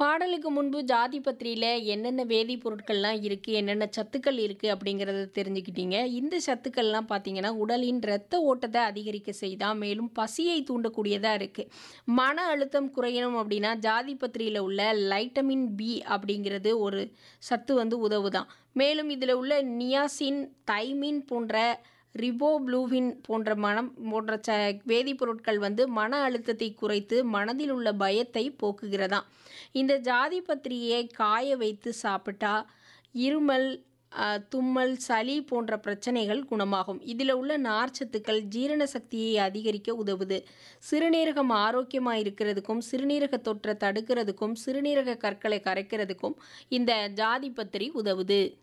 பாடலுக்கு முன்பு ஜாதி பத்திரியில என்னென்ன வேதிப்பொருட்கள்லாம் இருக்குது என்னென்ன சத்துக்கள் இருக்குது அப்படிங்கிறத தெரிஞ்சுக்கிட்டீங்க இந்த சத்துக்கள்லாம் பார்த்தீங்கன்னா உடலின் இரத்த ஓட்டத்தை அதிகரிக்க செய்தால் மேலும் பசியை தூண்டக்கூடியதாக இருக்குது மன அழுத்தம் குறையணும் அப்படின்னா ஜாதி பத்திரியில் உள்ள லைட்டமின் பி அப்படிங்கிறது ஒரு சத்து வந்து உதவுதான் மேலும் இதில் உள்ள நியாசின் தைமின் போன்ற ரிபோப்ளூவின் போன்ற மனம் போன்ற ச வேதிப்பொருட்கள் வந்து மன அழுத்தத்தை குறைத்து மனதில் உள்ள பயத்தை போக்குகிறதாம் இந்த ஜாதி பத்திரியை காய வைத்து சாப்பிட்டா இருமல் அஹ், தும்மல் சளி போன்ற பிரச்சனைகள் குணமாகும் இதில் உள்ள நார்ச்சத்துக்கள் ஜீரண சக்தியை அதிகரிக்க உதவுது சிறுநீரகம் ஆரோக்கியமாக இருக்கிறதுக்கும் சிறுநீரக தொற்றை தடுக்கிறதுக்கும் சிறுநீரக கற்களை கரைக்கிறதுக்கும் இந்த ஜாதி பத்திரி உதவுது